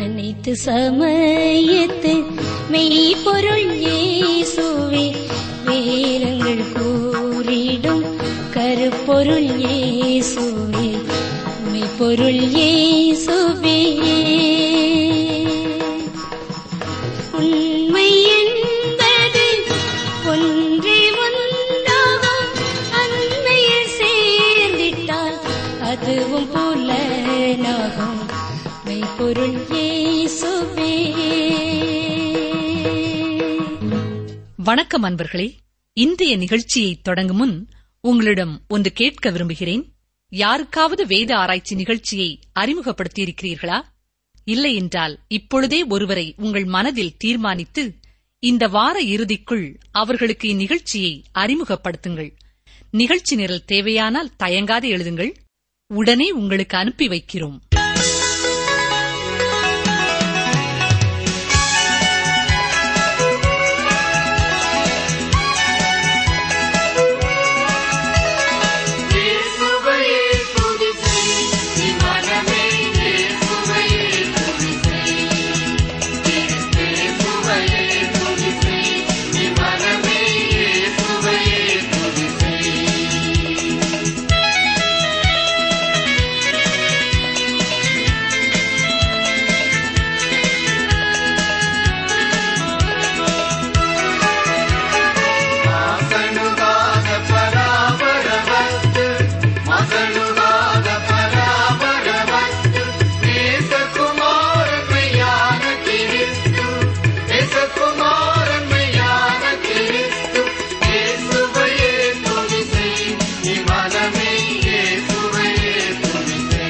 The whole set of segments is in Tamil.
அனைத்து சமயத்து மெய்ப்பொருள் இயேசுவே வேதங்கள் கூறிடும் கருப்பொருள் இயேசுவே மெய்ப்பொருள் இயேசுவே உண்மை என்பது ஒன்றே ஒன்றாகும் அண்மையில் சேர்ந்திட்டால் அதுவும் புலனாகும் மெய்ப்பொருள் இயேசுவே வணக்கம் அன்பர்களே இன்றைய நிகழ்ச்சியை தொடங்கும் முன் உங்களிடம் ஒன்று கேட்க விரும்புகிறேன் யாருக்காவது வேத ஆராய்ச்சி நிகழ்ச்சியை அறிமுகப்படுத்தியிருக்கிறீர்களா இல்லை என்றால் இப்பொழுதே ஒருவரை உங்கள் மனதில் தீர்மானித்து இந்த வார இறுதிக்குள் அவர்களுக்கு இந்நிகழ்ச்சியை அறிமுகப்படுத்துங்கள் நிகழ்ச்சி நிரல் தேவையானால் தயங்காது எழுதுங்கள் உடனே உங்களுக்கு அனுப்பி வைக்கிறோம் ಮಸಣುಗಾದ ಪರಾಪರ ವಸ್ತು ಮಸಣುಗಾದ ಪರಾಪರ ವಸ್ತು ದೇಶ ಕುಮಾರನ್ಮಯಾನ ಕಿರಿಸ್ತು ದೇಶ ಕುಮಾರನ್ಮಯಾನ ಕಿರಿಸ್ತು ಯೇಸುவையே துதிசை நீ மனமே இயேசுவையே துதிசை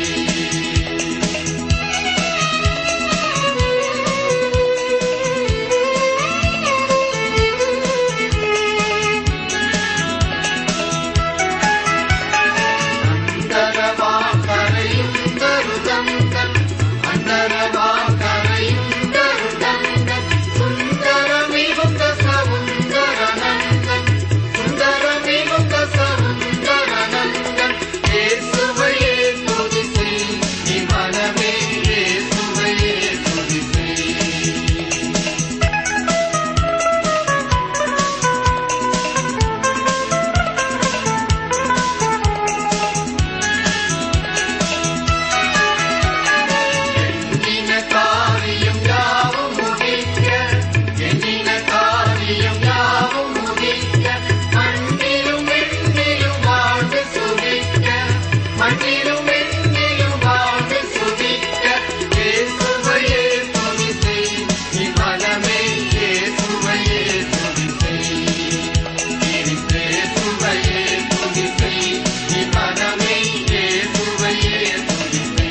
அந்தரவாம் கரையும் தருதங்கள் அந்தரவாம் கரையும் தருதங்கள் சுந்தரமிகுந்த சவுந்தரநந்தன் சுந்தரமிகுந்த சவுந்தரநந்தன் இயேசுவையே துதிசை நீ மனமே இயேசுவையே துதிசை எண்ணின காரியம் யாவும் முடிக்க எண்ணின காரியம் யாவும் முடிக்க மண்ணிலும் எண்ணிலும் வாழ்ந்து சுகிக்க மண்ணிலும் எண்ணிலும் வாழ்ந்து சுகிக்க இயேசுவையே துதிசை நீ மனமே இயேசுவையே துதிசை இயேசுவையே துதிசை நீ மனமே இயேசுவையே துதிசை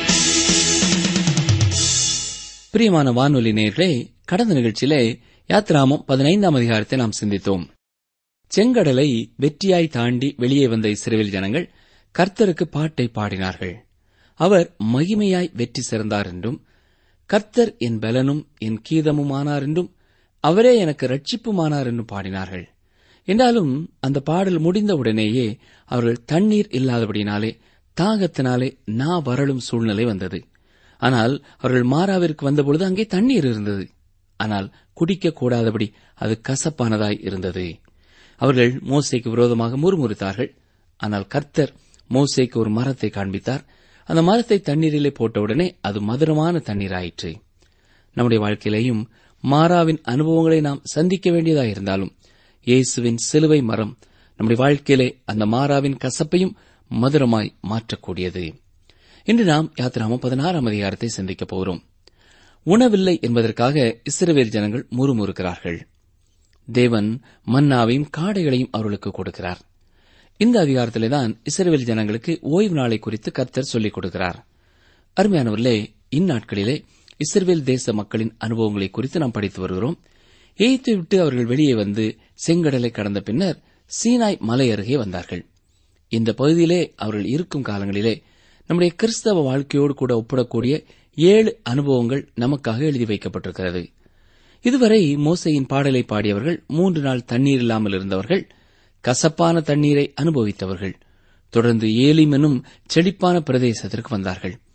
பிரியமான வானொலி நேயர்களே கடந்த நிகழ்ச்சியிலே யாத்ராமம் பதினைந்தாம் அதிகாரத்தை நாம் சிந்தித்தோம் செங்கடலை வெற்றியாய் தாண்டி வெளியே வந்த இஸ்ரேல் ஜனங்கள் கர்த்தருக்கு பாட்டை பாடினார்கள் அவர் மகிமையாய் வெற்றி சிறந்தார் என்றும் கர்த்தர் என் பலனும் என் கீதமுமானார் என்றும் அவரே எனக்கு ரட்சிப்புமானார் என்றும் பாடினார்கள் என்றாலும் அந்த பாடல் முடிந்தவுடனேயே அவர்கள் தண்ணீர் இல்லாதபடினாலே தாகத்தினாலே நா வரலும் சூழ்நிலை வந்தது ஆனால் அவர்கள் மாறாவிற்கு வந்தபொழுது அங்கே தண்ணீர் இருந்தது ஆனால் குடிக்க கூடாதபடி அது கசப்பானதாய் இருந்தது அவர்கள் மோசேக்கு விரோதமாக முறுமுறுத்தார்கள் ஆனால் கர்த்தர் மோசேக்கு ஒரு மரத்தை காண்பித்தார் அந்த மரத்தை தண்ணீரிலே போட்டவுடனே அது மதுரமான தண்ணீராயிற்று நம்முடைய வாழ்க்கையிலேயும் மாறாவின் அனுபவங்களை நாம் சந்திக்க வேண்டியதாக இருந்தாலும் இயேசுவின் சிலுவை மரம் நம்முடைய வாழ்க்கையிலே அந்த மாறாவின் கசப்பையும் மதுரமாய் மாற்றக்கூடியது இன்று நாம் யாத்திராமம் பதினாறாம் அதிகாரத்தை சிந்திக்கப் போகிறோம் உணவில்லை என்பதற்காக இஸ்ரவேல் ஜனங்கள் முறுமுறுக்கிறார்கள் தேவன் மன்னாவையும் காடைகளையும் அவர்களுக்கு கொடுக்கிறார் இந்த அதிகாரத்திலேதான் இஸ்ரவேல் ஜனங்களுக்கு ஓய்வு நாளை குறித்து கர்த்தர் சொல்லிக் கொடுக்கிறார் அருமையானவர்களே இந்நாட்களிலே இஸ்ரவேல் தேச மக்களின் அனுபவங்களை குறித்து நாம் படித்து வருகிறோம் எய்த்து விட்டு அவர்கள் வெளியே வந்து செங்கடலை கடந்த பின்னர் சீனாய் மலை அருகே வந்தார்கள் இந்த பகுதியிலே அவர்கள் இருக்கும் காலங்களிலே நம்முடைய கிறிஸ்தவ வாழ்க்கையோடு கூட ஒப்பிடக்கூடிய ஏழு அனுபவங்கள் நமக்காக எழுதி வைக்கப்பட்டிருக்கிறது இதுவரை மோசையின் பாடலை பாடியவர்கள் மூன்று நாள் தண்ணீர் இல்லாமல் இருந்தவர்கள் கசப்பான தண்ணீரை அனுபவித்தவர்கள் தொடர்ந்து ஏலிம் எனும் செழிப்பான பிரதேசத்திற்கு வந்தார்கள்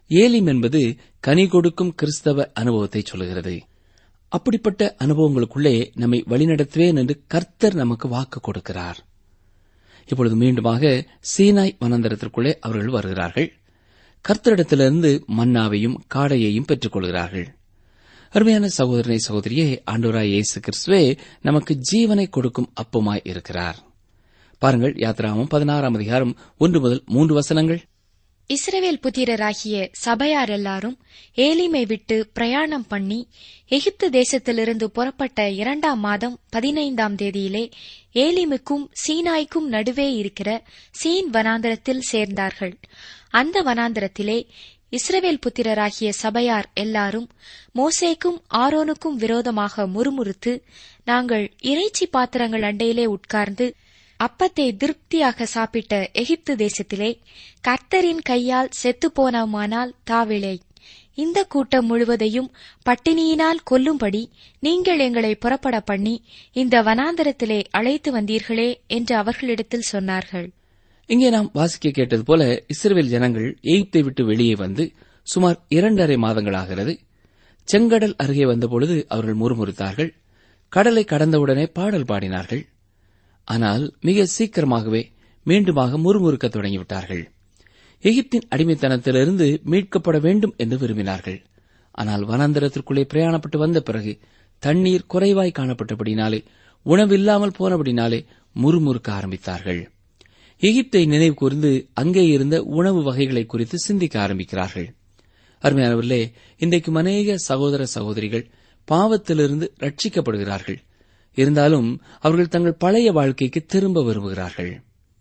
ஏலிம் என்பது கனி கொடுக்கும் கிறிஸ்தவ அனுபவத்தை சொல்கிறது அப்படிப்பட்ட அனுபவங்களுக்குள்ளே நம்மை வழிநடத்துவேன் என்று கர்த்தர் நமக்கு வாக்கு கொடுக்கிறார் இப்பொழுது மீண்டுமாக சீனாய் வனாந்தரத்திற்குள்ளே அவர்கள் வருகிறார்கள் கர்த்தரிடத்திலிருந்து மன்னாவையும் காடையையும் பெற்றுக் கொள்கிறார்கள் அருமையான சகோதரனை சகோதரியே ஆண்டவராய் இயேசு கிறிஸ்துவே நமக்கு ஜீவனை கொடுக்கும் அப்பமாய் இருக்கிறார் பாருங்கள் யாத்ராமம் பதினாறாம் அதிகாரம் ஒன்று முதல் மூன்று வசனங்கள் இஸ்ரவேல் புத்திரராகிய சபையார் எல்லாரும் ஏலிமை விட்டு பிரயாணம் பண்ணி எகிப்து தேசத்திலிருந்து புறப்பட்ட இரண்டாம் மாதம் பதினைந்தாம் தேதியிலே ஏலிமுக்கும் சீனாய்க்கும் நடுவே இருக்கிற சீன் வனாந்தரத்தில் சேர்ந்தார்கள் அந்த வனாந்தரத்திலே இஸ்ரவேல் புத்திரராகிய சபையார் எல்லாரும் மோசேக்கும் ஆரோனுக்கும் விரோதமாக முறுமுறுத்து நாங்கள் இறைச்சி பாத்திரங்கள் அண்டையிலே உட்கார்ந்து அப்பத்தை திருப்தியாக சாப்பிட்ட எகிப்து தேசத்திலே கர்த்தரின் கையால் செத்துப்போனோமானால் தாவிளை இந்த கூட்டம் முழுவதையும் பட்டினியினால் கொல்லும்படி நீங்கள் எங்களை புறப்பட பண்ணி இந்த வனாந்தரத்திலே அழைத்து வந்தீர்களே என்று அவர்களிடத்தில் சொன்னார்கள் இங்கே நாம் வாசிக்க கேட்டது போல இஸ்ரவேல் ஜனங்கள் எகிப்தை விட்டு வெளியே வந்து சுமார் இரண்டரை மாதங்களாகிறது செங்கடல் அருகே வந்தபொழுது அவர்கள் முறுமுறுத்தார்கள் கடலை கடந்தவுடனே பாடல் பாடினார்கள் ஆனால் மிக சீக்கிரமாகவே மீண்டுமாக முறுமுறுக்கத் தொடங்கிவிட்டார்கள் எகிப்தின் அடிமைத்தனத்திலிருந்து மீட்கப்பட வேண்டும் என்று விரும்பினார்கள் ஆனால் வனாந்தரத்திற்குள்ளே பிரயாணப்பட்டு வந்த பிறகு தண்ணீர் குறைவாய் காணப்பட்டபடினாலே உணவில்லாமல் போனபடினாலே முறுமுறுக்க ஆரம்பித்தார்கள் எகிப்தை நினைவு கூர்ந்து அங்கே இருந்த உணவு வகைகளை குறித்து சிந்திக்க ஆரம்பிக்கிறார்கள் அருமையானவர்களே இன்றைக்கும் அநேக சகோதர சகோதரிகள் பாவத்திலிருந்து ரட்சிக்கப்படுகிறார்கள் இருந்தாலும் அவர்கள் தங்கள் பழைய வாழ்க்கைக்கு திரும்ப விரும்புகிறார்கள்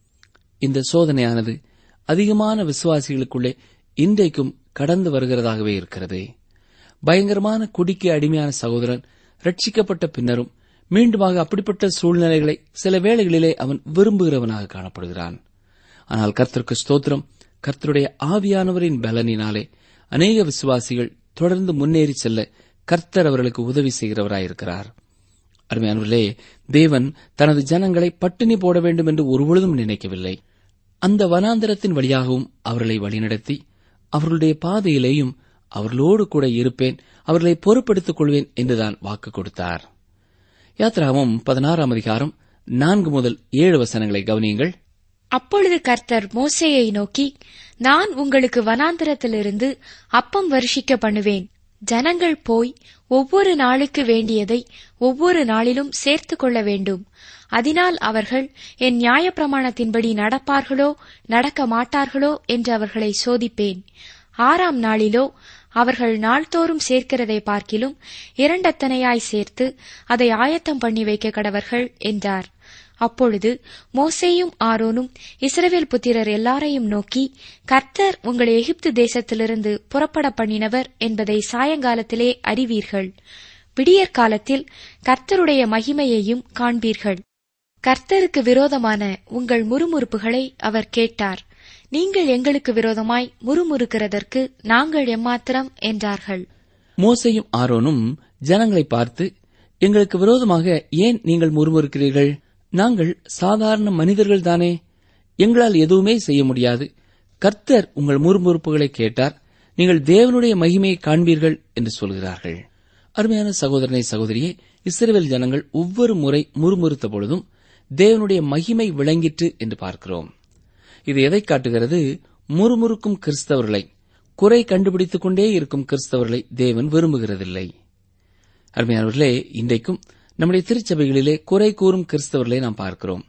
இந்த சோதனையானது அதிகமான விசுவாசிகளுக்குள்ளே இன்றைக்கும் கடந்து வருகிறதாகவே இருக்கிறது பயங்கரமான குடிக்கு அடிமையான சகோதரன் ரட்சிக்கப்பட்ட பின்னரும் மீண்டுமாக அப்படிப்பட்ட சூழ்நிலைகளை சில வேளைகளிலே அவன் விரும்புகிறவனாக காணப்படுகிறான் ஆனால் கர்த்தருக்கு ஸ்தோத்திரம் கர்த்தருடைய ஆவியானவரின் பலனினாலே அநேக விசுவாசிகள் தொடர்ந்து முன்னேறி செல்ல கர்த்தர் அவர்களுக்கு உதவி செய்கிறவராயிருக்கிறார் அருமையானவர்களே தேவன் தனது ஜனங்களை பட்டினி போட வேண்டும் என்று ஒருபொழுதும் நினைக்கவில்லை அந்த வனாந்தரத்தின் வழியாகவும் அவர்களை வழிநடத்தி அவர்களுடைய பாதையிலேயும் அவர்களோடு கூட இருப்பேன் அவர்களை பொறுப்படுத்திக் கொள்வேன் என்றுதான் வாக்கு கொடுத்தார் யாத்ராமம் பதினாறாம் அதிகாரம் நான்கு முதல் ஏழு வசனங்களை கவனியுங்கள் அப்பொழுது கர்த்தர் மோசேயை நோக்கி நான் உங்களுக்கு வனாந்தரத்திலிருந்து அப்பம் வருஷிக்க பண்ணுவேன் ஜனங்கள் போய் ஒவ்வொரு நாளுக்கு வேண்டியதை ஒவ்வொரு நாளிலும் சேர்த்துக் கொள்ள வேண்டும் அதனால் அவர்கள் என் நியாயப்பிரமாணத்தின்படி நடப்பார்களோ நடக்க மாட்டார்களோ என்று அவர்களை சோதிப்பேன் ஆறாம் நாளிலோ அவர்கள் நாள்தோறும் சேர்க்கிறதை பார்க்கிலும் இரண்டத்தனையாய் சேர்த்து அதை ஆயத்தம் பண்ணி வைக்க கடவர்கள் என்றார் அப்பொழுது மோசேயும் ஆரோனும் இஸ்ரவேல் புத்திரர் எல்லாரையும் நோக்கி கர்த்தர் உங்களை எகிப்து தேசத்திலிருந்து புறப்பட பண்ணினவர் என்பதை சாயங்காலத்திலே அறிவீர்கள் விடியற் காலத்தில் கர்த்தருடைய மகிமையையும் காண்பீர்கள் கர்த்தருக்கு விரோதமான உங்கள் முறுமுறுப்புகளை அவர் கேட்டார் நீங்கள் எங்களுக்கு விரோதமாய் முறுமுறுக்கிறதற்கு நாங்கள் எம்மாத்திரம் என்றார்கள் மோசையும் ஆரோனும் ஜனங்களை பார்த்து எங்களுக்கு விரோதமாக ஏன் நீங்கள் முறுமுறுக்கிறீர்கள் நாங்கள் சாதாரண மனிதர்கள் தானே எங்களால் எதுவுமே செய்ய முடியாது கர்த்தர் உங்கள் முறுமுறுப்புகளை கேட்டார் நீங்கள் தேவனுடைய மகிமையை காண்பீர்கள் என்று சொல்கிறார்கள் அருமையான சகோதரனை சகோதரியே இஸ்ரேல் ஜனங்கள் ஒவ்வொரு முறை முறுமுறுத்த பொழுதும் தேவனுடைய மகிமை விளங்கிற்று என்று பார்க்கிறோம் இது எதை காட்டுகிறது முறுமுறுக்கும் கிறிஸ்தவர்களை குறை கண்டுபிடித்துக் கொண்டே இருக்கும் கிறிஸ்தவர்களை தேவன் விரும்புகிறதில்லை அருமையானவர்களே இன்றைக்கும் நம்முடைய திருச்சபைகளிலே குறை கூறும் கிறிஸ்தவர்களை நாம் பார்க்கிறோம்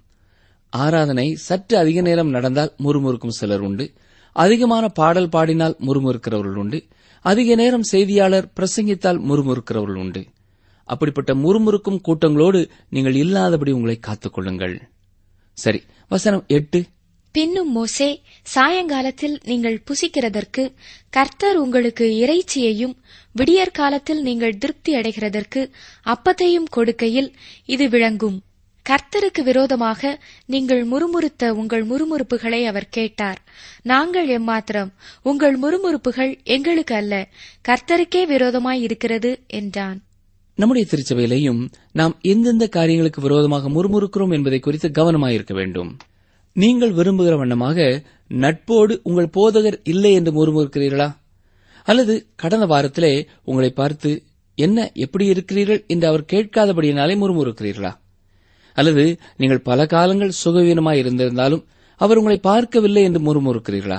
ஆராதனை சற்று அதிக நேரம் நடந்தால் முறுமுறுக்கும் சிலர் உண்டு அதிகமான பாடல் பாடினால் முறுமுறுக்கிறவர்கள் உண்டு அதிக நேரம் செய்தியாளர் பிரசங்கித்தால் முறுமுறுக்கிறவர்கள் உண்டு அப்படிப்பட்ட முறுமுறுக்கும் கூட்டங்களோடு நீங்கள் இல்லாதபடி உங்களை காத்துக் கொள்ளுங்கள் சரி வசனம் எட்டு பின்னும் மோசே சாயங்காலத்தில் நீங்கள் புசிக்கிறதற்கு கர்த்தர் உங்களுக்கு இறைச்சியையும் விடியற் காலத்தில் நீங்கள் திருப்தி அடைகிறதற்கு அப்பத்தையும் கொடுக்கையில் இது விளங்கும் கர்த்தருக்கு விரோதமாக நீங்கள் முறுமுறுத்த உங்கள் முறுமுறுப்புகளை அவர் கேட்டார் நாங்கள் எம்மாத்திரம் உங்கள் முறுமுறுப்புகள் எங்களுக்கு அல்ல கர்த்தருக்கே விரோதமாய் இருக்கிறது என்றான் நம்முடைய திருச்சபையிலேயும் நாம் எந்தெந்த காரியங்களுக்கு விரோதமாக முறுமுறுக்கிறோம் என்பதை குறித்து கவனமாயிருக்க வேண்டும் நீங்கள் விரும்புகிற வண்ணமாக நட்போடு உங்கள் போதகர் இல்லை என்று முறுமுறுக்கிறீர்களா அல்லது கடந்த வாரத்திலே உங்களை பார்த்து என்ன எப்படி இருக்கிறீர்கள் என்று அவர் கேட்காதபடியினாலே முறுமுறுக்கிறீர்களா அல்லது நீங்கள் பல காலங்கள் சுகவீனமாய் இருந்திருந்தாலும் அவர் உங்களை பார்க்கவில்லை என்று முறுமுறுக்கிறீர்களா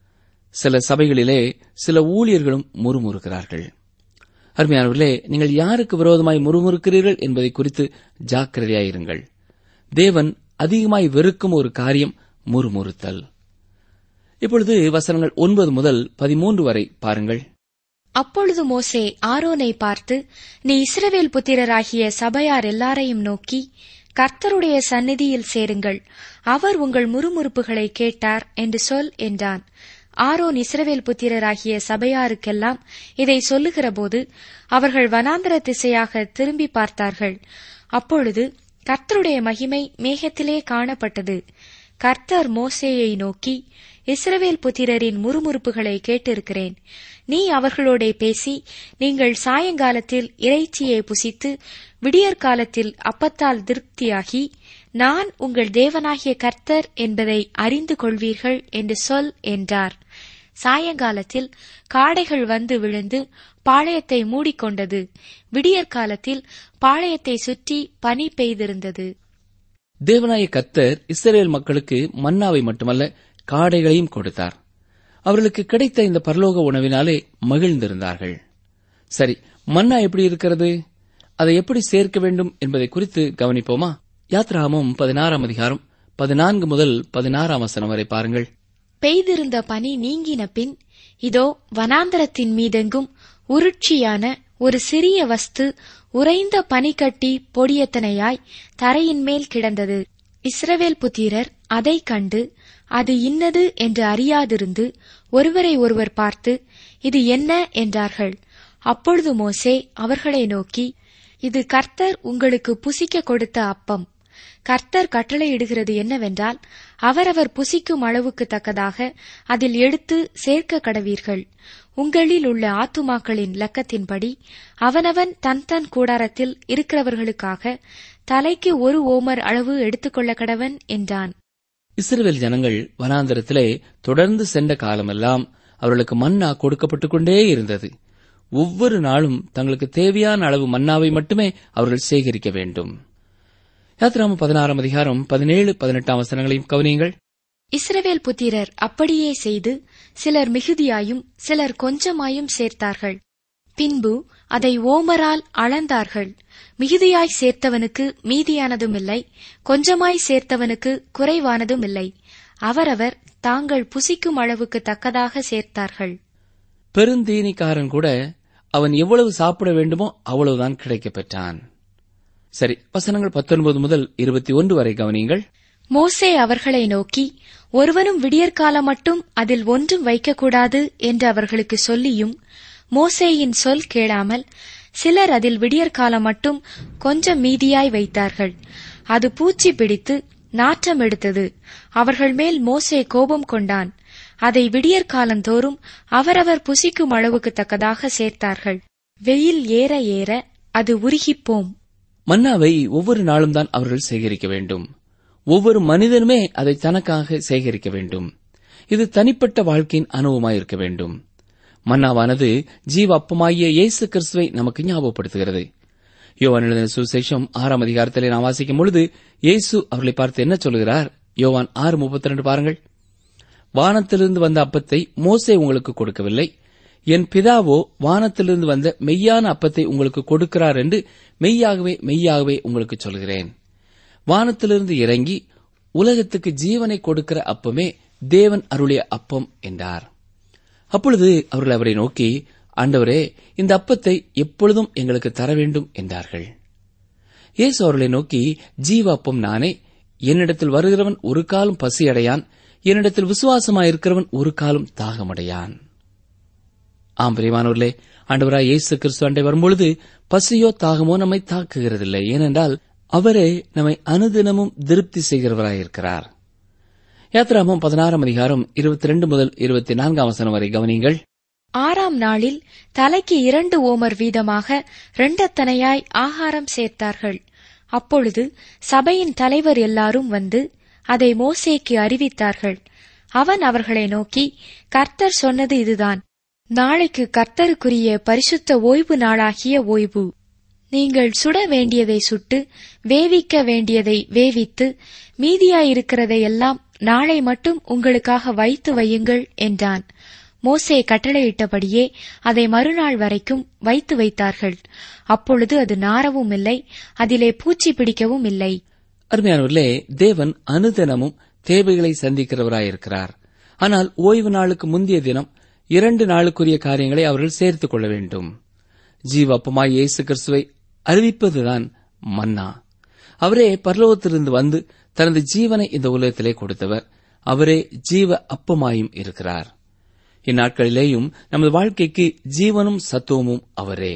சில சபைகளிலே சில ஊழியர்களும் முறுமுறுக்கிறார்கள் அருமையானவர்களே நீங்கள் யாருக்கு விரோதமாய் முறுமுறுக்கிறீர்கள் என்பதை குறித்து ஜாக்கிரதையாயிருங்கள் தேவன் அதிகமாய் வெறுக்கும் ஒரு காரியம் முறுமுறுத்தல் இப்பொழுது வசனங்கள் ஒன்பது முதல் பதிமூன்று வரை பாருங்கள் அப்பொழுது மோசே ஆரோனை பார்த்து நீ இஸ்ரவேல் புத்திரராகிய சபையார் எல்லாரையும் நோக்கி கர்த்தருடைய சந்நிதியில் சேருங்கள் அவர் உங்கள் முறுமுறுப்புகளை கேட்டார் என்று சொல் என்றான் ஆரோன் இஸ்ரவேல் புத்திரராகிய சபையாருக்கெல்லாம் இதை சொல்லுகிறபோது அவர்கள் வனாந்தர திசையாக திரும்பி பார்த்தார்கள் அப்பொழுது கர்த்தருடைய மகிமை மேகத்திலே காணப்பட்டது கர்த்தர் மோசேயை நோக்கி இஸ்ரவேல் புத்திரரின் முறுமுறுப்புகளை கேட்டிருக்கிறேன் நீ அவர்களோடே பேசி நீங்கள் சாயங்காலத்தில் இறைச்சியை புசித்து விடியற்காலத்தில் அப்பத்தால் திருப்தியாகி நான் உங்கள் தேவனாகிய கர்த்தர் என்பதை அறிந்து கொள்வீர்கள் என்று சொல் என்றார் சாயங்காலத்தில் காடைகள் வந்து விழுந்து பாளையத்தை மூடிக்கொண்டது விடியற்காலத்தில் பாளையத்தை சுற்றி பனி பெய்திருந்தது தேவனாய கத்தர் இஸ்ரேல் மக்களுக்கு மன்னாவை மட்டுமல்ல காடைகளையும் கொடுத்தார் அவர்களுக்கு கிடைத்த இந்த பரலோக உணவினாலே மகிழ்ந்திருந்தார்கள் சரி மன்னா எப்படி இருக்கிறது அதை எப்படி சேர்க்க வேண்டும் என்பதை குறித்து கவனிப்போமா யாத்ராமம் பதினாறாம் அதிகாரம் பதினான்கு முதல் பதினாறாம் வசனம் வரை பாருங்கள் பெய்திருந்த பனி நீங்கின பின் இதோ வனாந்தரத்தின் மீதெங்கும் உருட்சியான ஒரு சிறிய வஸ்து உறைந்த பனிக்கட்டி பொடியத்தனையாய் தரையின் மேல் கிடந்தது இஸ்ரவேல் புத்திரர் அதைக் கண்டு அது இன்னது என்று அறியாதிருந்து ஒருவரை ஒருவர் பார்த்து இது என்ன என்றார்கள் அப்பொழுது மோசே அவர்களை நோக்கி இது கர்த்தர் உங்களுக்கு புசிக்க கொடுத்த அப்பம் கர்த்தர் கட்டளையிடுகிறது என்னவென்றால் அவரவர் புசிக்கும் அளவுக்கு தக்கதாக அதில் எடுத்து சேர்க்க கடவீர்கள் உங்களில் உள்ள ஆத்துமாக்களின் லக்கத்தின்படி அவனவன் தன் தன் கூடாரத்தில் இருக்கிறவர்களுக்காக தலைக்கு ஒரு ஓமர் அளவு எடுத்துக்கொள்ள கடவன் என்றான் இஸ்ரவேல் ஜனங்கள் வனாந்தரத்திலே தொடர்ந்து சென்ற காலமெல்லாம் அவர்களுக்கு மன்னா கொடுக்கப்பட்டுக் கொண்டே இருந்தது ஒவ்வொரு நாளும் தங்களுக்கு தேவையான அளவு மன்னாவை மட்டுமே அவர்கள் சேகரிக்க வேண்டும் யாத்ராம பதினாறாம் அதிகாரம் பதினேழு பதினெட்டாம் வசனங்களையும் கவனியுங்கள் இஸ்ரவேல் புத்திரர் அப்படியே செய்து சிலர் மிகுதியாயும் சிலர் கொஞ்சமாயும் சேர்த்தார்கள் பின்பு அதை ஓமரால் அளந்தார்கள் மிகுதியாய் சேர்த்தவனுக்கு மீதியானதும் இல்லை கொஞ்சமாய் சேர்த்தவனுக்கு குறைவானதும் இல்லை அவரவர் தாங்கள் புசிக்கும் அளவுக்கு தக்கதாக சேர்த்தார்கள் பெருந்தீனிக்காரன் கூட அவன் எவ்வளவு சாப்பிட வேண்டுமோ அவ்வளவுதான் கிடைக்கப் பெற்றான் சரி வசனங்கள் பத்தொன்பது முதல் இருபத்தி ஒன்று வரை கவனியுங்கள் மோசே அவர்களை நோக்கி ஒருவனும் விடியற்காலம் மட்டும் அதில் ஒன்றும் வைக்கக்கூடாது என்று அவர்களுக்கு சொல்லியும் மோசேயின் சொல் கேளாமல் சிலர் அதில் விடியற்காலம் மட்டும் கொஞ்சம் மீதியாய் வைத்தார்கள் அது பூச்சி பிடித்து நாற்றம் எடுத்தது அவர்கள் மேல் மோசே கோபம் கொண்டான் அதை விடியற்காலந்தோறும் அவரவர் புசிக்கும் அளவுக்கு தக்கதாக சேர்த்தார்கள் வெயில் ஏற ஏற அது உருகிப்போம் மன்னாவை ஒவ்வொரு நாளும் தான் அவர்கள் சேகரிக்க வேண்டும் ஒவ்வொரு மனிதனுமே அதை தனக்காக சேகரிக்க வேண்டும் இது தனிப்பட்ட வாழ்க்கையின் அனுபவமாயிருக்க வேண்டும் மன்னாவானது ஜீவ அப்பமாகிய இயேசு கிறிஸ்துவை நமக்கு ஞாபகப்படுத்துகிறது யோவான் எழுதின சுவிசேஷம் ஆறாம் அதிகாரத்திலே நாம் வாசிக்கும் பொழுது இயேசு அவர்களை பார்த்து என்ன சொல்கிறார் யோவான் ஆறு முப்பத்தி ரெண்டு பாருங்கள் வானத்திலிருந்து வந்த அப்பத்தை மோசே உங்களுக்கு கொடுக்கவில்லை என் பிதாவோ வானத்திலிருந்து வந்த மெய்யான அப்பத்தை உங்களுக்கு கொடுக்கிறார் என்று மெய்யாகவே மெய்யாகவே உங்களுக்கு சொல்கிறேன் வானத்திலிருந்து இறங்கி உலகத்துக்கு ஜீவனை கொடுக்கிற அப்பமே தேவன் அருளிய அப்பம் என்றார் அப்பொழுது அவர்கள் அவரை நோக்கி ஆண்டவரே இந்த அப்பத்தை எப்பொழுதும் எங்களுக்கு தர வேண்டும் என்றார்கள் இயேசு அவர்களை நோக்கி ஜீவ அப்பம் நானே என்னிடத்தில் வருகிறவன் ஒரு காலம் பசியடையான் என்னிடத்தில் விசுவாசமாயிருக்கிறவன் ஒரு காலம் தாகமடையான் ஆம் பிரியமானவர்களே ஆண்டவராய் இயேசு கிறிஸ்து அண்டை வரும்பொழுது பசியோ தாகமோ நம்மை தாக்குகிறதில்லை ஏனென்றால் அவரே நம்மை அனுதினமும் திருப்தி செய்கிறவராயிருக்கிறார் யாத்ராமம் பதினாறாம் அதிகாரம் இருபத்தி ரெண்டு முதல் இருபத்தி நான்காம் வசனம் வரை கவனியுங்கள் ஆறாம் நாளில் தலைக்கு இரண்டு ஓமர் வீதமாக இரண்டத்தனையாய் ஆகாரம் சேர்த்தார்கள் அப்பொழுது சபையின் தலைவர் எல்லாரும் வந்து அதை மோசேக்கு அறிவித்தார்கள் அவன் அவர்களை நோக்கி கர்த்தர் சொன்னது இதுதான் நாளைக்கு கர்த்தருக்குரிய பரிசுத்த ஓய்வு நாளாகிய ஓய்வு நீங்கள் சுட வேண்டியதை சுட்டு வேவிக்க வேண்டியதை வேவித்து மீதியாயிருக்கிறதையெல்லாம் நாளை மட்டும் உங்களுக்காக வைத்து வையுங்கள் என்றான் மோசே கட்டளையிட்டபடியே அதை மறுநாள் வரைக்கும் வைத்து வைத்தார்கள் அப்பொழுது அது நாரவும் இல்லை அதிலே பூச்சி பிடிக்கவும் இல்லை அருமையானவர்களே தேவன் அனுதினமும் தேவைகளை சந்திக்கிறவராயிருக்கிறார் ஆனால் ஓய்வு நாளுக்கு முந்தைய தினம் இரண்டு நாளுக்குரிய காரியங்களை அவர்கள் சேர்த்துக் கொள்ள வேண்டும் ஜீவ அப்பமாய் இயேசு கிறிஸ்துவை அறிவிப்பதுதான் மன்னா அவரே பரலோகத்திலிருந்து வந்து தனது ஜீவனை இந்த உலகத்திலே கொடுத்தவர் அவரே ஜீவ அப்பமாயும் இருக்கிறார் இந்நாட்களிலேயும் நமது வாழ்க்கைக்கு ஜீவனும் சத்துவமும் அவரே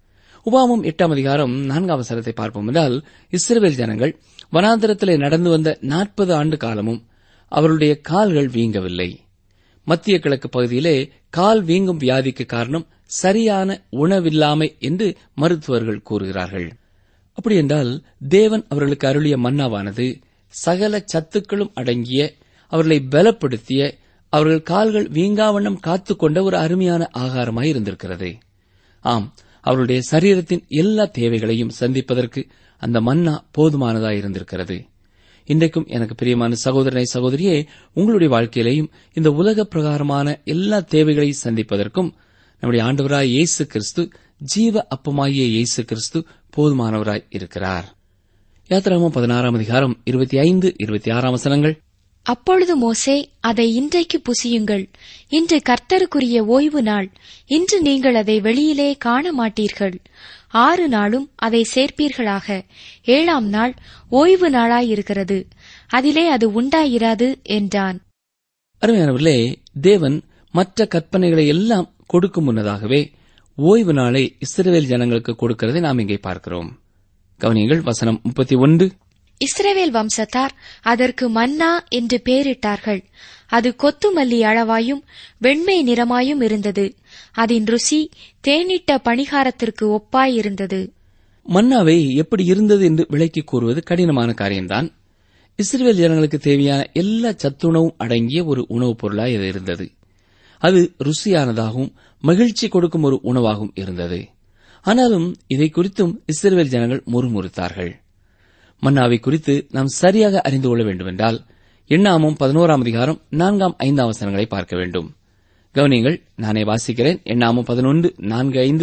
உபாமம் எட்டாம் அதிகாரம் நான்காம் வசனத்தை பார்ப்போம் என்றால் இஸ்ரவேல் ஜனங்கள் வனாந்தரத்திலே நடந்து வந்த நாற்பது ஆண்டு காலமும் அவருடைய கால்கள் வீங்கவில்லை மத்திய கிழக்கு பகுதியிலே கால் வீங்கும் வியாதிக்கு காரணம் சரியான உணவில்லாமை என்று மருத்துவர்கள் கூறுகிறார்கள் அப்படியென்றால் தேவன் அவர்களுக்கு அருளிய மன்னாவானது சகல சத்துக்களும் அடங்கிய அவர்களை பலப்படுத்திய அவர்கள் கால்கள் வீங்காவண்ணம் காத்துக்கொண்ட ஒரு அருமையான ஆகாரமாய் இருந்திருக்கிறது ஆம் அவருடைய சரீரத்தின் எல்லா தேவைகளையும் சந்திப்பதற்கு அந்த மன்னா போதுமானதாய் இருந்திருக்கிறது இன்றைக்கும் எனக்கு பிரியமான சகோதரனை சகோதரியே உங்களுடைய வாழ்க்கையிலேயும் இந்த உலக பிரகாரமான எல்லா தேவைகளையும் சந்திப்பதற்கும் நம்முடைய ஆண்டவராய் இயேசு கிறிஸ்து ஜீவ அப்பமாகிய இயேசு கிறிஸ்து போதுமானவராய் இருக்கிறார் யாத்திராமம் பதினாறாம் அதிகாரம் இருபத்தி ஐந்து இருபத்தி ஆறாம் வசனங்கள் அப்பொழுது மோசே அதை இன்றைக்கு புசியுங்கள் இன்று கர்த்தருக்குரிய ஓய்வு நாள் இன்று நீங்கள் அதை வெளியிலே காண மாட்டீர்கள் ஆறு நாளும் அதை சேர்ப்பீர்களாக ஏழாம் நாள் ஓய்வு நாளாயிருக்கிறது அதிலே அது உண்டாயிராது என்றான் அருமையானவர்களே தேவன் மற்ற கற்பனைகளை எல்லாம் கொடுக்கும் முன்னதாகவே ஓய்வு நாளை இஸ்ரவேல் ஜனங்களுக்கு கொடுக்கிறதை நாம் இங்கே பார்க்கிறோம் கவனியங்கள் வசனம் முப்பத்தி ஒன்று இஸ்ரவேல் வம்சத்தார் அதற்கு மன்னா என்று பெயரிட்டார்கள் அது கொத்துமல்லி அளவாயும் வெண்மை நிறமாயும் இருந்தது அதன் ருசி தேனிட்ட பணிகாரத்திற்கு ஒப்பாயிருந்தது மன்னாவை எப்படி இருந்தது என்று விளக்கி கூறுவது கடினமான காரியம்தான் இஸ்ரேல் ஜனங்களுக்கு தேவையான எல்லா சத்துணவும் அடங்கிய ஒரு உணவுப் பொருளாய் இது இருந்தது அது ருசியானதாகவும் மகிழ்ச்சி கொடுக்கும் ஒரு உணவாகவும் இருந்தது ஆனாலும் இதை குறித்தும் இஸ்ரேல் ஜனங்கள் முறுமுறுத்தார்கள் மன்னாவை குறித்து நாம் சரியாக அறிந்து கொள்ள வேண்டுமென்றால் எண்ணாமும் பதினோராம் அதிகாரம் நான்காம் ஐந்தாம் வசனங்களை பார்க்க வேண்டும் கவனியங்கள் நானே வாசிக்கிறேன் எண்ணாமும் பதினொன்று நான்கு ஐந்து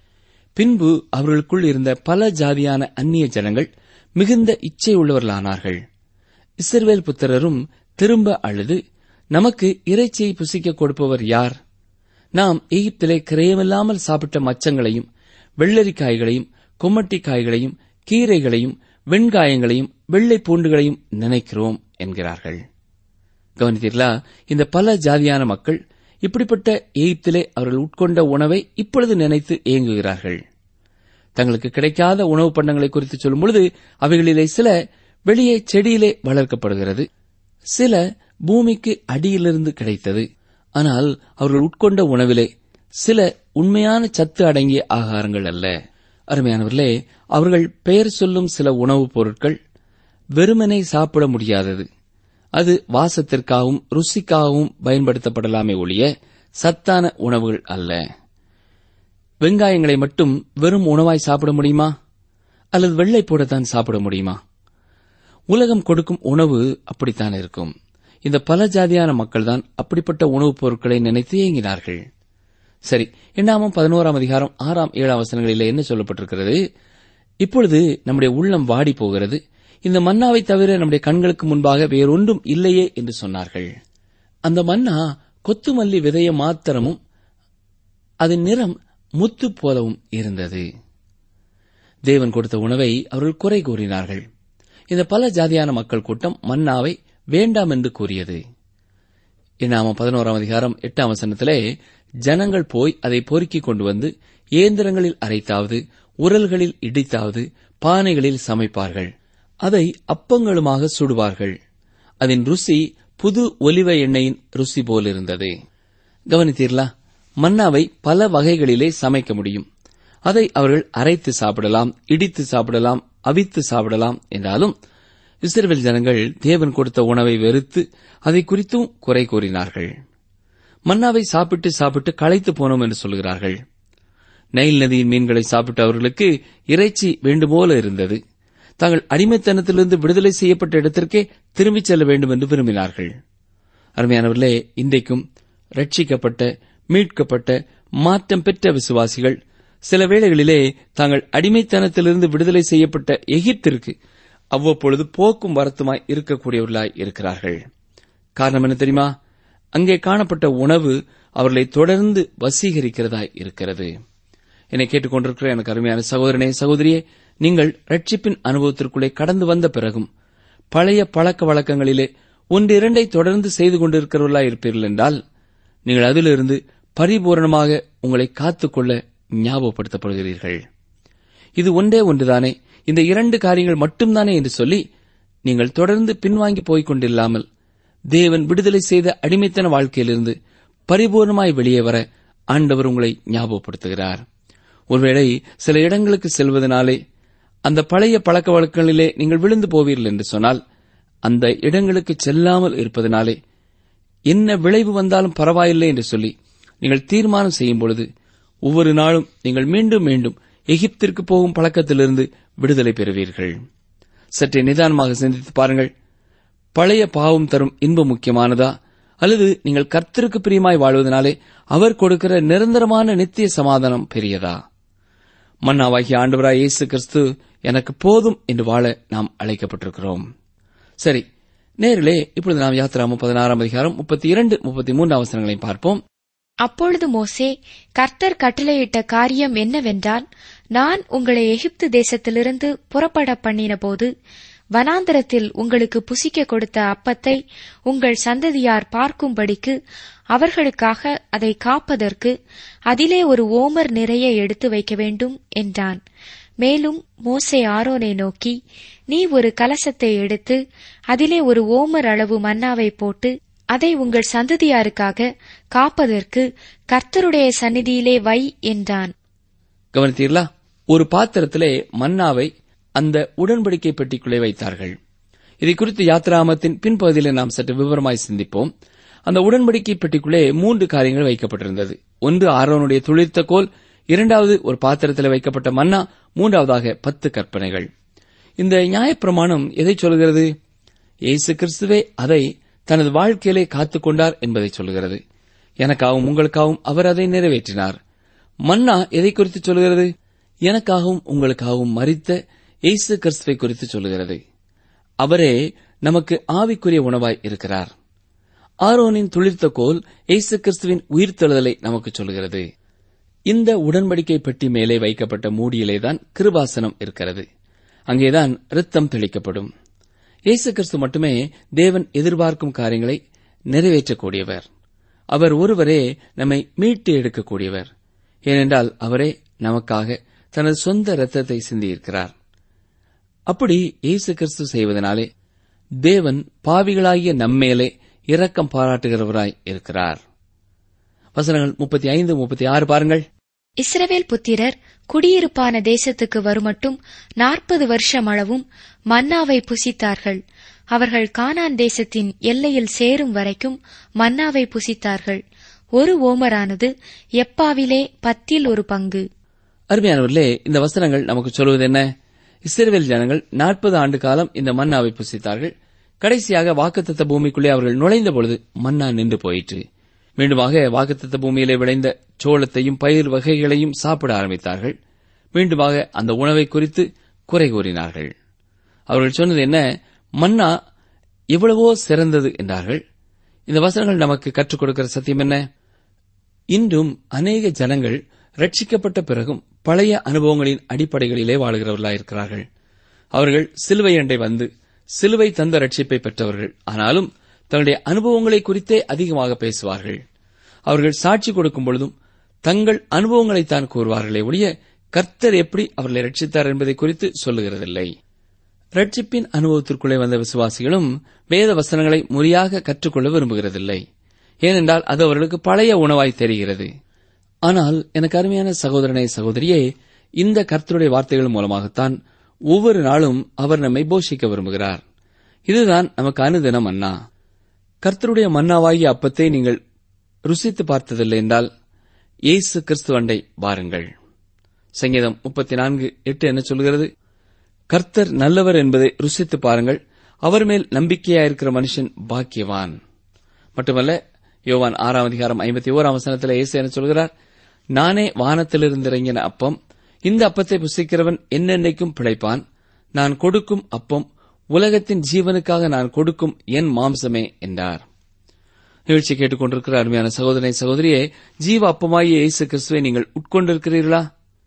பின்பு அவர்களுக்குள் இருந்த பல ஜாதியான அந்நிய ஜனங்கள் மிகுந்த இச்சை உள்ளவர்களானார்கள் இஸ்ரவேல் புத்திரரும் திரும்ப அழுது நமக்கு இறைச்சியை புசிக்க கொடுப்பவர் யார் நாம் எகிப்திலே கிரயமில்லாமல் சாப்பிட்ட மச்சங்களையும் வெள்ளரிக்காய்களையும் கும்மட்டிக்காய்களையும் கீரைகளையும் வெண்காயங்களையும் வெள்ளை பூண்டுகளையும் நினைக்கிறோம் என்கிறார்கள் கவனித்தீர்களா இந்த பல ஜாதியான மக்கள் இப்படிப்பட்ட எகிப்திலே அவர்கள் உட்கொண்ட உணவை இப்பொழுது நினைத்து ஏங்குகிறார்கள் தங்களுக்கு கிடைக்காத உணவு பண்டங்களை குறித்து சொல்லும் பொழுது அவைகளிலே சில வெளியே செடியிலே வளர்க்கப்படுகிறது சில பூமிக்கு அடியிலிருந்து கிடைத்தது ஆனால் அவர்கள் உட்கொண்ட உணவிலே சில உண்மையான சத்து அடங்கிய ஆகாரங்கள் அல்ல அருமையானவர்களே அவர்கள் பெயர் சொல்லும் சில உணவுப் பொருட்கள் வெறுமனை சாப்பிட முடியாதது அது வாசத்திற்காகவும் ருசிக்காகவும் பயன்படுத்தப்படலாமே ஒழிய சத்தான உணவுகள் அல்ல வெங்காயங்களை மட்டும் வெறும் உணவாய் சாப்பிட முடியுமா அல்லது வெள்ளை போடத்தான் சாப்பிட முடியுமா உலகம் கொடுக்கும் உணவு அப்படித்தான் இருக்கும் இந்த பல ஜாதியான மக்கள்தான் அப்படிப்பட்ட உணவுப் பொருட்களை நினைத்து ஏங்கினார்கள் சரி எண்ணாமம் பதினோராம் அதிகாரம் ஆறாம் ஏழாம் வசனங்களில் என்ன சொல்லப்பட்டிருக்கிறது இப்பொழுது நம்முடைய உள்ளம் வாடி போகிறது இந்த மன்னாவை தவிர நம்முடைய கண்களுக்கு முன்பாக வேறொன்றும் இல்லையே என்று சொன்னார்கள் அந்த மன்னா கொத்துமல்லி விதைய மாத்திரமும் அதன் நிறம் முத்து போலவும் இருந்தது தேவன் கொடுத்த உணவை அவர்கள் குறை கூறினார்கள் இந்த பல ஜாதியான மக்கள் கூட்டம் மன்னாவை வேண்டாம் என்று கூறியது என்னாம பதினோராம் அதிகாரம் எட்டாம் வசனத்திலே ஜனங்கள் போய் அதை பொறுக்கிக் கொண்டு வந்து இயந்திரங்களில் அரைத்தாவது உரல்களில் இடித்தாவது பானைகளில் சமைப்பார்கள் அதை அப்பங்களுமாக சுடுவார்கள் அதன் ருசி புது ஒலிவ எண்ணெயின் ருசி போலிருந்தது கவனித்தீர்களா மன்னாவை பல வகைகளிலே சமைக்க முடியும் அதை அவர்கள் அரைத்து சாப்பிடலாம் இடித்து சாப்பிடலாம் அவித்து சாப்பிடலாம் என்றாலும் இஸ்ரேல் ஜனங்கள் தேவன் கொடுத்த உணவை வெறுத்து அதை குறித்தும் குறை கூறினார்கள் மன்னாவை சாப்பிட்டு சாப்பிட்டு களைத்து போனோம் என்று சொல்கிறார்கள் நைல் நதியின் மீன்களை சாப்பிட்ட அவர்களுக்கு இறைச்சி வேண்டுபோல இருந்தது தாங்கள் அடிமைத்தனத்திலிருந்து விடுதலை செய்யப்பட்ட இடத்திற்கே திரும்பிச் செல்ல வேண்டும் என்று விரும்பினார்கள் அருமையானவர்களே இன்றைக்கும் ரட்சிக்கப்பட்ட மீட்கப்பட்ட மாற்றம் பெற்ற விசுவாசிகள் சில வேளைகளிலே தாங்கள் அடிமைத்தனத்திலிருந்து விடுதலை செய்யப்பட்ட எகிப்திற்கு அவ்வப்பொழுது போக்கும் வரத்துமாய் இருக்கக்கூடியவர்களாய் இருக்கிறார்கள் காரணம் என்ன தெரியுமா அங்கே காணப்பட்ட உணவு அவர்களை தொடர்ந்து வசீகரிக்கிறதாய் இருக்கிறது என்னை கேட்டுக்கொண்டிருக்கிற எனக்கு அருமையான சகோதரனே சகோதரியே நீங்கள் ரட்சிப்பின் அனுபவத்திற்குள்ளே கடந்து வந்த பிறகும் பழைய பழக்க வழக்கங்களிலே ஒன்று இரண்டை தொடர்ந்து செய்து கொண்டிருக்கிறவர்களாய் இருப்பீர்கள் என்றால் நீங்கள் அதிலிருந்து பரிபூரணமாக உங்களை காத்துக்கொள்ள ஞாபகப்படுத்தப்படுகிறீர்கள் இது ஒன்றே ஒன்றுதானே இந்த இரண்டு காரியங்கள் மட்டும்தானே என்று சொல்லி நீங்கள் தொடர்ந்து பின்வாங்கி போய்க் கொண்டில்லாமல் தேவன் விடுதலை செய்த அடிமைத்தன வாழ்க்கையிலிருந்து பரிபூர்ணமாய் வெளியே வர ஆண்டவர் உங்களை ஞாபகப்படுத்துகிறார் ஒருவேளை சில இடங்களுக்கு செல்வதனாலே அந்த பழைய பழக்க வழக்கங்களிலே நீங்கள் விழுந்து போவீர்கள் என்று சொன்னால் அந்த இடங்களுக்கு செல்லாமல் இருப்பதனாலே என்ன விளைவு வந்தாலும் பரவாயில்லை என்று சொல்லி நீங்கள் தீர்மானம் செய்யும் பொழுது ஒவ்வொரு நாளும் நீங்கள் மீண்டும் மீண்டும் எகிப்திற்கு போகும் பழக்கத்திலிருந்து விடுதலை பெறுவீர்கள் சற்றே நிதானமாக சிந்தித்து பாருங்கள் பழைய பாவம் தரும் இன்பம் முக்கியமானதா அல்லது நீங்கள் கர்த்தருக்கு பிரியமாய் வாழ்வதனாலே அவர் கொடுக்கிற நிரந்தரமான நித்திய சமாதானம் பெரியதா மன்னாவாகிய ஆண்டவராய் இயேசு கிறிஸ்து எனக்கு போதும் என்று வாழ நாம் அழைக்கப்பட்டிருக்கிறோம் சரி நேரிலே இப்பொழுது நாம் யாத்திராம பதினாறாம் அதிகாரம் முப்பத்தி இரண்டு முப்பத்தி மூன்று அவசரங்களையும் பார்ப்போம் அப்பொழுது மோசே கர்த்தர் கட்டளையிட்ட காரியம் என்னவென்றால் நான் உங்களை எகிப்து தேசத்திலிருந்து புறப்பட பண்ணினபோது வனாந்தரத்தில் உங்களுக்கு புசிக்க கொடுத்த அப்பத்தை உங்கள் சந்ததியார் பார்க்கும்படிக்கு அவர்களுக்காக அதை காப்பதற்கு அதிலே ஒரு ஓமர் நிறைய எடுத்து வைக்க வேண்டும் என்றான் மேலும் மோசே ஆரோனை நோக்கி நீ ஒரு கலசத்தை எடுத்து அதிலே ஒரு ஓமர் அளவு மன்னாவை போட்டு அதை உங்கள் சந்ததியாருக்காக காப்பதற்கு கர்த்தருடைய சந்நிதியிலே வை என்றான் கவனித்தீர்களா ஒரு பாத்திரத்திலே மன்னாவை அந்த உடன்படிக்கை பெட்டிக்குள்ளே வைத்தார்கள் இதை குறித்து யாத்ராமத்தின் பின்பகுதியிலே நாம் சற்று விவரமாய் சிந்திப்போம் அந்த உடன்படிக்கை பெட்டிக்குள்ளே மூன்று காரியங்கள் வைக்கப்பட்டிருந்தது ஒன்று ஆரோனுடைய துளிர்த்த கோல் இரண்டாவது ஒரு பாத்திரத்தில் வைக்கப்பட்ட மன்னா மூன்றாவதாக பத்து கற்பனைகள் இந்த நியாயப்பிரமாணம் எதை சொல்கிறது இயேசு கிறிஸ்துவே அதை தனது வாழ்க்கையிலே காத்துக்கொண்டார் என்பதை சொல்கிறது எனக்காகவும் உங்களுக்காகவும் அவர் அதை நிறைவேற்றினார் மன்னா எதை குறித்து சொல்கிறது எனக்காகவும் உங்களுக்காகவும் மறித்த இயேசு கிறிஸ்துவை குறித்து சொல்லுகிறது அவரே நமக்கு ஆவிக்குரிய உணவாய் இருக்கிறார் ஆரோனின் துளிர்த்த கோல் இயேசு கிறிஸ்துவின் உயிர்த்தெழுதலை நமக்கு சொல்கிறது இந்த உடன்படிக்கை பெட்டி மேலே வைக்கப்பட்ட மூடியிலேதான் கிருபாசனம் இருக்கிறது அங்கேதான் இரத்தம் தெளிக்கப்படும் இயேசு கிறிஸ்து மட்டுமே தேவன் எதிர்பார்க்கும் காரியங்களை நிறைவேற்றக்கூடியவர் அவர் ஒருவரே நம்மை மீட்டு எடுக்கக்கூடியவர் ஏனென்றால் அவரே நமக்காக தனது சொந்த இரத்தத்தை சிந்தியிருக்கிறார் அப்படி இயேசு கிறிஸ்து செய்வதனாலே தேவன் பாவிகளாகிய நம்மேலே இரக்கம் பாராட்டுகிறவராய் இருக்கிறார் வசனங்கள் முப்பத்தி ஐந்து முப்பத்தி ஆறு பாருங்கள் இஸ்ரவேல் புத்திரர் குடியிருப்பான தேசத்துக்கு வருமட்டும் நாற்பது வருஷம் அளவும் மன்னாவை புசித்தார்கள் அவர்கள் கானான் தேசத்தின் எல்லையில் சேரும் வரைக்கும் மன்னாவை புசித்தார்கள் ஒரு ஓமரானது எப்பாவிலே பத்தில் ஒரு பங்கு அருமையானவர்களே இந்த வசனங்கள் நமக்கு சொல்வது என்ன இஸ்ரவேல் ஜனங்கள் நாற்பது ஆண்டு காலம் இந்த மன்னாவை புசித்தார்கள் கடைசியாக வாக்குத்தத்த பூமிக்குள்ளே அவர்கள் நுழைந்த பொழுது மன்னா நின்று போயிற்று மீண்டுமாக வாக்குத்தத்த பூமியிலே விளைந்த சோளத்தையும் பயிர் வகைகளையும் சாப்பிட ஆரம்பித்தார்கள் மீண்டுமாக அந்த உணவை குறித்து குறை கூறினார்கள் அவர்கள் சொன்னது என்ன மன்னா எவ்வளவோ சிறந்தது என்றார்கள் இந்த வசனங்கள் நமக்கு கற்றுக் கொடுக்கிற சத்தியம் என்ன இன்றும் அநேக ஜனங்கள் ரட்சிக்கப்பட்ட பிறகும் பழைய அனுபவங்களின் அடிப்படைகளிலே வாழ்கிறவர்களாயிருக்கிறார்கள் அவர்கள் சிலுவை அண்டை வந்து சிலுவை தந்த ரட்சிப்பை பெற்றவர்கள் ஆனாலும் தங்களுடைய அனுபவங்களை குறித்தே அதிகமாக பேசுவார்கள் அவர்கள் சாட்சி கொடுக்கும் பொழுதும் தங்கள் அனுபவங்களைத்தான் கூறுவார்களே ஒழிய கர்த்தர் எப்படி அவர்களை ரட்சித்தார் என்பதை குறித்து சொல்லுகிறதில்லை ரட்சிப்பின் அனுபவத்திற்குள்ளே வந்த விசுவாசிகளும் வேத வசனங்களை முறையாக கற்றுக்கொள்ள விரும்புகிறதில்லை ஏனென்றால் அது அவர்களுக்கு பழைய உணவாய் தெரிகிறது ஆனால் எனக்கு அருமையான சகோதரனை சகோதரியே இந்த கர்த்தருடைய வார்த்தைகள் மூலமாகத்தான் ஒவ்வொரு நாளும் அவர் நம்மை போஷிக்க விரும்புகிறார் இதுதான் நமக்கு அனுதினம் மன்னா கர்த்தருடைய மன்னாவாகிய அப்பத்தை நீங்கள் ருசித்து பார்த்ததில்லை என்றால் இயேசு கிறிஸ்துவண்டை வாருங்கள் சங்கீதம் முப்பத்தி நான்கு எட்டு என்ன சொல்கிறது கர்த்தர் நல்லவர் என்பதை ருசித்து பாருங்கள் அவர் மேல் நம்பிக்கையாயிருக்கிற மனுஷன் பாக்கியவான் மட்டுமல்ல யோவான் ஆறாம் அதிகாரம் ஐம்பத்தி ஓராம் வசனத்தில் இயேசு என்ன சொல்கிறார் நானே வானத்திலிருந்து இறங்கின அப்பம் இந்த அப்பத்தை புசிக்கிறவன் என்னென்னைக்கும் பிழைப்பான் நான் கொடுக்கும் அப்பம் உலகத்தின் ஜீவனுக்காக நான் கொடுக்கும் என் மாம்சமே என்றார் நிகழ்ச்சி கேட்டுக்கொண்டிருக்கிற அருமையான சகோதரனை சகோதரியே ஜீவ அப்பமாகிய இயேசு கிறிஸ்துவை நீங்கள் உட்கொண்டிருக்கிறீர்களா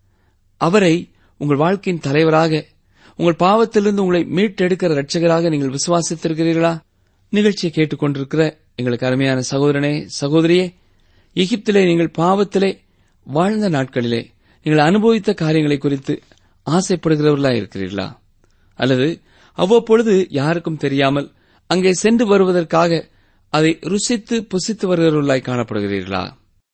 அவரை உங்கள் வாழ்க்கையின் தலைவராக உங்கள் பாவத்திலிருந்து உங்களை மீட்டெடுக்கிற ரட்சகராக நீங்கள் விசுவாசித்திருக்கிறீர்களா நிகழ்ச்சியை கேட்டுக்கொண்டிருக்கிற எங்களுக்கு அருமையான சகோதரனே சகோதரியே எகிப்திலே நீங்கள் பாவத்திலே வாழ்ந்த நாட்களிலே நீங்கள் அனுபவித்த காரியங்களை குறித்து ஆசைப்படுகிறவர்களா இருக்கிறீர்களா அல்லது அவ்வப்பொழுது யாருக்கும் தெரியாமல் அங்கே சென்று வருவதற்காக அதை ருசித்து புசித்து வருகிறவர்களாய் காணப்படுகிறீர்களா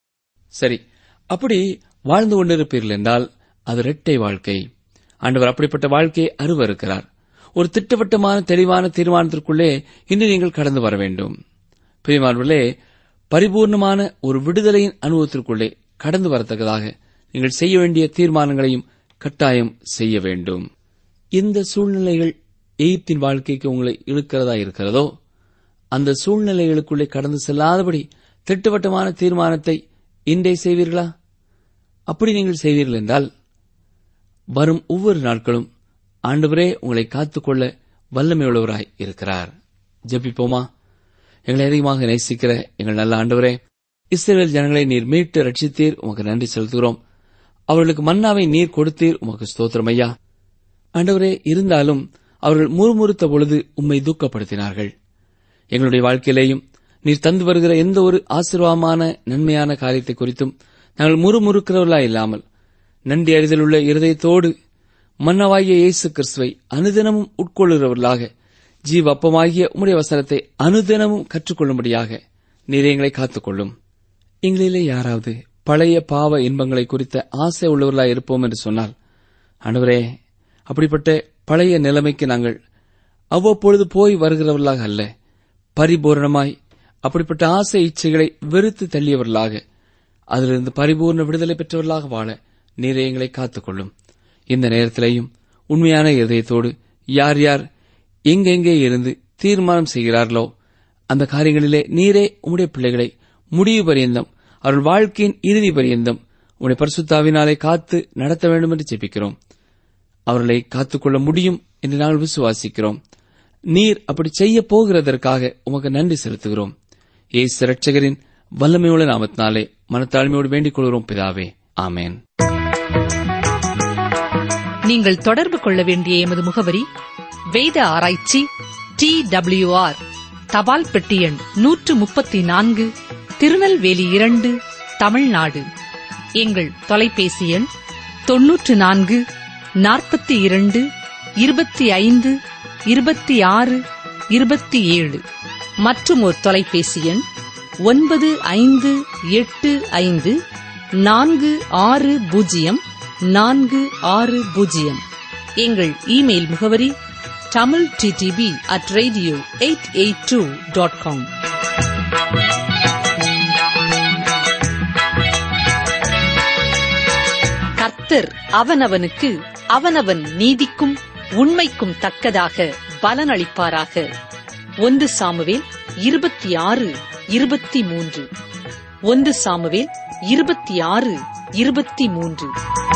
சரி அப்படி வாழ்ந்து கொண்டிருப்பீர்கள் என்றால் அது இரட்டை வாழ்க்கை ஆண்டவர் அப்படிப்பட்ட வாழ்க்கையை அருவருக்கிறார் ஒரு திட்டவட்டமான தெளிவான தீர்மானத்திற்குள்ளே இன்று நீங்கள் கடந்து வர வேண்டும் பிரியமானவர்களே பரிபூர்ணமான ஒரு விடுதலையின் அனுபவத்திற்குள்ளே கடந்து வரத்தக்கதாக நீங்கள் செய்ய வேண்டிய தீர்மானங்களையும் கட்டாயம் செய்ய வேண்டும் இந்த சூழ்நிலைகள் எகிப்தின் வாழ்க்கைக்கு உங்களை இழுக்கிறதா இருக்கிறதோ அந்த சூழ்நிலைகளுக்குள்ளே கடந்து செல்லாதபடி திட்டவட்டமான தீர்மானத்தை இன்றே செய்வீர்களா அப்படி நீங்கள் செய்வீர்கள் என்றால் வரும் ஒவ்வொரு நாட்களும் ஆண்டவரே உங்களை காத்துக்கொள்ள வல்லமையுள்ளவராய் இருக்கிறார் ஜெபிப்போமா எங்களை அதிகமாக நேசிக்கிற எங்கள் நல்ல ஆண்டவரே இஸ்ரேல் ஜனங்களை நீர் மீட்டு ரட்சித்தீர் உமக்கு நன்றி செலுத்துகிறோம் அவர்களுக்கு மன்னாவை நீர் கொடுத்தீர் உமக்கு ஸ்தோத்திரம் ஐயா ஆண்டவரே இருந்தாலும் அவர்கள் முறுமுறுத்த பொழுது உம்மை துக்கப்படுத்தினார்கள் எங்களுடைய வாழ்க்கையிலேயும் நீர் தந்து வருகிற எந்த ஒரு ஆசீர்வாதமான நன்மையான காரியத்தை குறித்தும் நாங்கள் முறுமுறுக்கிறவர்களா இல்லாமல் நன்றி அறிதலுள்ள இருதயத்தோடு மன்னவாகிய இயேசு கிறிஸ்துவை அனுதினமும் உட்கொள்ளுகிறவர்களாக ஜீவ அப்பமாகிய உம்முடைய வசனத்தை அனுதினமும் கற்றுக்கொள்ளும்படியாக நீர் எங்களை காத்துக்கொள்ளும் எங்களிலே யாராவது பழைய பாவ இன்பங்களை குறித்த ஆசை உள்ளவர்களாய் இருப்போம் என்று சொன்னால் ஆண்டவரே அப்படிப்பட்ட பழைய நிலைமைக்கு நாங்கள் அவ்வப்பொழுது போய் வருகிறவர்களாக அல்ல பரிபூரணமாய் அப்படிப்பட்ட ஆசை இச்சைகளை வெறுத்து தள்ளியவர்களாக அதிலிருந்து பரிபூர்ண விடுதலை பெற்றவர்களாக வாழ நீரே எங்களை காத்துக்கொள்ளும் இந்த நேரத்திலேயும் உண்மையான இதயத்தோடு யார் யார் எங்கெங்கே இருந்து தீர்மானம் செய்கிறார்களோ அந்த காரியங்களிலே நீரே உம்முடைய பிள்ளைகளை முடிவு பரியந்தம் அவர்கள் வாழ்க்கையின் இறுதி பரியந்தம் உம்முடைய பரிசுத்தாவினாலே காத்து நடத்த வேண்டும் என்று ஜெபிக்கிறோம் அவர்களை காத்துக்கொள்ள முடியும் என்று நாங்கள் விசுவாசிக்கிறோம் நீர் அப்படி செய்ய போகிறதற்காக உமக்கு நன்றி செலுத்துகிறோம் ஏசு ரட்சகரின் வல்லமையுள்ள நாமத்தினாலே மனத்தாழ்மையோடு வேண்டிக் கொள்கிறோம் பிதாவே ஆமேன் நீங்கள் தொடர்பு கொள்ள வேண்டிய எமது முகவரி வேத ஆராய்ச்சி டி ஆர் தபால் பெட்டி எண் நூற்று முப்பத்தி நான்கு திருநெல்வேலி இரண்டு தமிழ்நாடு எங்கள் தொலைபேசி எண் தொன்னூற்று நான்கு நாற்பத்தி இரண்டு இருபத்தி ஐந்து இருபத்தி ஆறு இருபத்தி ஏழு மற்றும் ஒரு தொலைபேசி எண் ஒன்பது ஐந்து எட்டு ஐந்து நான்கு ஆறு பூஜ்ஜியம் நான்கு ஆறு பூஜ்ஜியம் எங்கள் இமெயில் முகவரி Tamil DTP at radio eight eight two dot com கர்த்தர் அவனவனுக்கு அவனவன் நீதிக்கும் உண்மைக்கும் தக்கதாக பலனளிப்பாராக ஒன்று சாமுவேல் இருபத்தி ஆறு இருபத்தி மூன்று ஒன்று சாமுவேல் இருபத்தி ஆறு இருபத்தி மூன்று